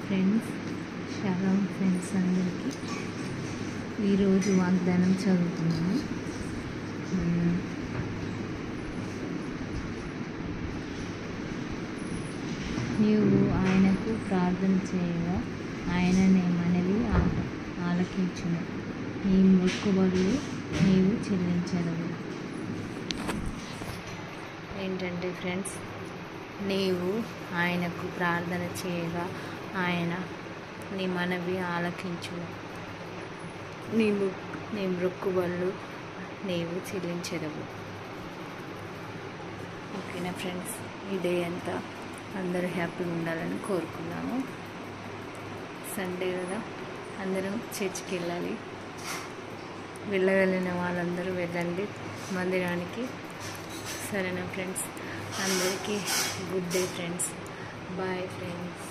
Friends shalom friends అందరికీ ఈరోజు వాగ్దానం చదువుతున్నాను మ్మ్. నీవు ఆయనకు ప్రార్థన చేయగా ఆయన నీ మనవి ఆ- ఆలకించును నీ మొక్కుబడులు నీవు చెల్లించదవు ఏంటంటే ఫ్రెండ్స్ నీవు ఆయనకు ప్రార్థన చేయగా ఆయన నీ మనవి ఆలకించును నీ ము- నీ మొక్కుబళ్ళు నీవు చెల్లించదవు ఓకేనా ఫ్రెండ్స్ ఈ డే అంతా అందరూ హ్యాపీగా ఉండాలని కోరుకున్నాము సండే కదా అందరూ చర్చికి వెళ్ళాలి వెళ్ళగలిగిన వాళ్ళందరూ వెళ్ళండి మందిరానికి సరేనా ఫ్రెండ్స్ అందరికీ good day friends bye friends